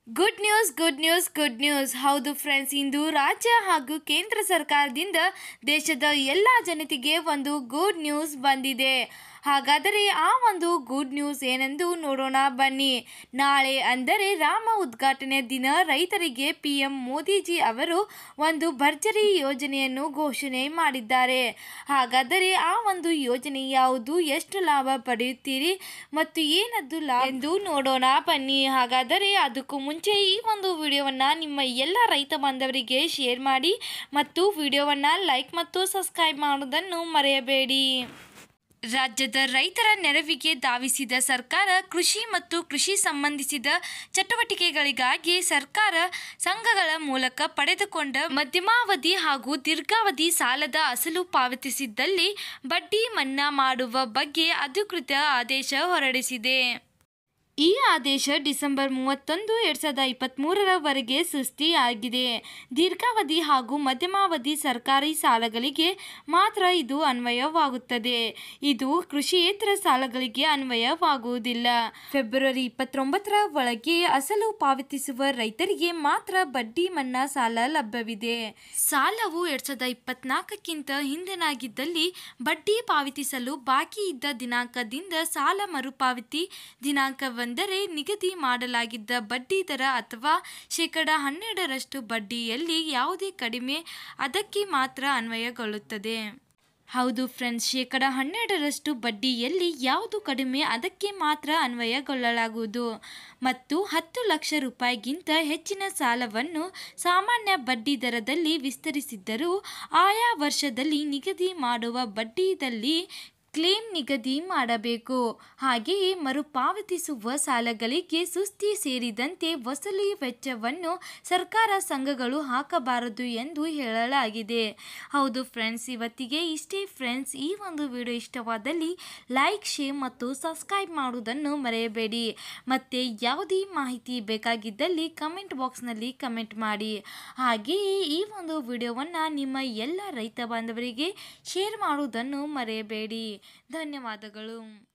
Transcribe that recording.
good news good news good news ಹೌದು friends ಇಂದು ರಾಜ್ಯ ಹಾಗೂ ಕೇಂದ್ರ ಸರ್ಕಾರದಿಂದ ದೇಶದ ಎಲ್ಲ ಜನತೆಗೆ ಒಂದು ಗುಡ್ ನ್ಯೂಸ್ ಬಂದಿದೆ ಹಾಗಾದರೆ ಆ ಒಂದು ಗುಡ್ ನ್ಯೂಸ್ ಏನೆಂದು ನೋಡೋಣ ಬನ್ನಿ ನಾಳೆ ಅಂದರೆ ರಾಮ ಉದ್ಘಾಟನೆ ದಿನ ರೈತರಿಗೆ ಪಿ ಎಂ ಮೋದಿಜಿ ಅವರು ಒಂದು ಭರ್ಜರಿ ಯೋಜನೆಯನ್ನು ಘೋಷಣೆ ಮಾಡಿದ್ದಾರೆ ಹಾಗಾದರೆ ಆ ಒಂದು ಯೋಜನೆ ಯಾವುದು ಎಷ್ಟು ಲಾಭ ಪಡೆಯುತ್ತೀರಿ ಮತ್ತು ಏನದ್ದು ಲಾಭ ಎಂದು ನೋಡೋಣ ಬನ್ನಿ ಹಾಗಾದರೆ ಅದಕ್ಕೂ ಮುಂಚೆ ಈ ಒಂದು ವಿಡಿಯೋವನ್ನು ನಿಮ್ಮ ಎಲ್ಲ ರೈತ ಬಾಂಧವರಿಗೆ ಶೇರ್ ಮಾಡಿ ಮತ್ತು ವಿಡಿಯೋವನ್ನು ಲೈಕ್ ಮತ್ತು ಸಬ್ಸ್ಕ್ರೈಬ್ ಮಾಡೋದನ್ನು ಮರೆಯಬೇಡಿ ರಾಜ್ಯದ ರೈತರ ನೆರವಿಗೆ ಧಾವಿಸಿದ ಸರ್ಕಾರ ಕೃಷಿ ಮತ್ತು ಕೃಷಿ ಸಂಬಂಧಿಸಿದ ಚಟುವಟಿಕೆಗಳಿಗಾಗಿ ಸರ್ಕಾರ ಸಂಘಗಳ ಮೂಲಕ ಪಡೆದುಕೊಂಡ ಮಧ್ಯಮಾವಧಿ ಹಾಗೂ ದೀರ್ಘಾವಧಿ ಸಾಲದ ಅಸಲು ಪಾವತಿಸಿದ್ದಲ್ಲಿ ಬಡ್ಡಿ ಮನ್ನಾ ಮಾಡುವ ಬಗ್ಗೆ ಅಧಿಕೃತ ಆದೇಶ ಹೊರಡಿಸಿದೆ ಈ ಆದೇಶ ಡಿಸೆಂಬರ್ ಮೂವತ್ತೊಂದು ಎರಡು ಸಾವಿರದ ಇಪ್ಪತ್ತ್ಮೂರರವರೆಗೆ ಸೃಷ್ಟಿಯಾಗಿದೆ ದೀರ್ಘಾವಧಿ ಹಾಗೂ ಮಧ್ಯಮಾವಧಿ ಸರ್ಕಾರಿ ಸಾಲಗಳಿಗೆ ಮಾತ್ರ ಇದು ಅನ್ವಯವಾಗುತ್ತದೆ ಇದು ಕೃಷಿಯೇತರ ಸಾಲಗಳಿಗೆ ಅನ್ವಯವಾಗುವುದಿಲ್ಲ ಫೆಬ್ರವರಿ ಇಪ್ಪತ್ತೊಂಬತ್ತರ ಒಳಗೆ ಅಸಲು ಪಾವತಿಸುವ ರೈತರಿಗೆ ಮಾತ್ರ ಬಡ್ಡಿ ಮನ್ನಾ ಸಾಲ ಲಭ್ಯವಿದೆ ಸಾಲವು ಎರಡ್ ಸಾವಿರದ ಇಪ್ಪತ್ನಾಲ್ಕಕ್ಕಿಂತ ಹಿಂದಿನಾಗಿದ್ದಲ್ಲಿ ಬಡ್ಡಿ ಪಾವತಿಸಲು ಬಾಕಿ ಇದ್ದ ದಿನಾಂಕದಿಂದ ಸಾಲ ಮರುಪಾವತಿ ದಿನಾಂಕವೆಂದರೆ ನಿಗದಿ ಮಾಡಲಾಗಿದ್ದ ಬಡ್ಡಿ ದರ ಅಥವಾ ಶೇಕಡ ಹನ್ನೆರಡರಷ್ಟು ಬಡ್ಡಿಯಲ್ಲಿ ಯಾವುದೇ ಕಡಿಮೆ ಅದಕ್ಕೆ ಮಾತ್ರ ಅನ್ವಯಗೊಳ್ಳುತ್ತದೆ ಹೌದು ಫ್ರೆಂಡ್ಸ್ ಶೇಕಡ ಹನ್ನೆರಡರಷ್ಟು ಬಡ್ಡಿಯಲ್ಲಿ ಯಾವುದು ಕಡಿಮೆ ಅದಕ್ಕೆ ಮಾತ್ರ ಅನ್ವಯಗೊಳ್ಳಲಾಗುವುದು ಮತ್ತು ಹತ್ತು ಲಕ್ಷ ರೂಪಾಯಿಗಿಂತ ಹೆಚ್ಚಿನ ಸಾಲವನ್ನು ಸಾಮಾನ್ಯ ಬಡ್ಡಿ ದರದಲ್ಲಿ ವಿಸ್ತರಿಸಿದ್ದರೂ ಆಯಾ ವರ್ಷದಲ್ಲಿ ನಿಗದಿ ಮಾಡುವ ಬಡ್ಡಿದಲ್ಲಿ ಕ್ಲೇಮ್ ನಿಗದಿ ಮಾಡಬೇಕು ಹಾಗೆಯೇ ಮರುಪಾವತಿಸುವ ಸಾಲಗಳಿಗೆ ಸುಸ್ತಿ ಸೇರಿದಂತೆ ವಸೂಲಿ ವೆಚ್ಚವನ್ನು ಸರ್ಕಾರ ಸಂಘಗಳು ಹಾಕಬಾರದು ಎಂದು ಹೇಳಲಾಗಿದೆ ಹೌದು ಫ್ರೆಂಡ್ಸ್ ಇವತ್ತಿಗೆ ಇಷ್ಟೇ ಫ್ರೆಂಡ್ಸ್ ಈ ಒಂದು ವಿಡಿಯೋ ಇಷ್ಟವಾದಲ್ಲಿ ಲೈಕ್ ಶೇರ್ ಮತ್ತು ಸಬ್ಸ್ಕ್ರೈಬ್ ಮಾಡುವುದನ್ನು ಮರೆಯಬೇಡಿ ಮತ್ತು ಯಾವುದೇ ಮಾಹಿತಿ ಬೇಕಾಗಿದ್ದಲ್ಲಿ ಕಮೆಂಟ್ ಬಾಕ್ಸ್ನಲ್ಲಿ ಕಮೆಂಟ್ ಮಾಡಿ ಹಾಗೆಯೇ ಈ ಒಂದು ವಿಡಿಯೋವನ್ನು ನಿಮ್ಮ ಎಲ್ಲ ರೈತ ಬಾಂಧವರಿಗೆ ಶೇರ್ ಮಾಡುವುದನ್ನು ಮರೆಯಬೇಡಿ ಧನ್ಯವಾದಗಳು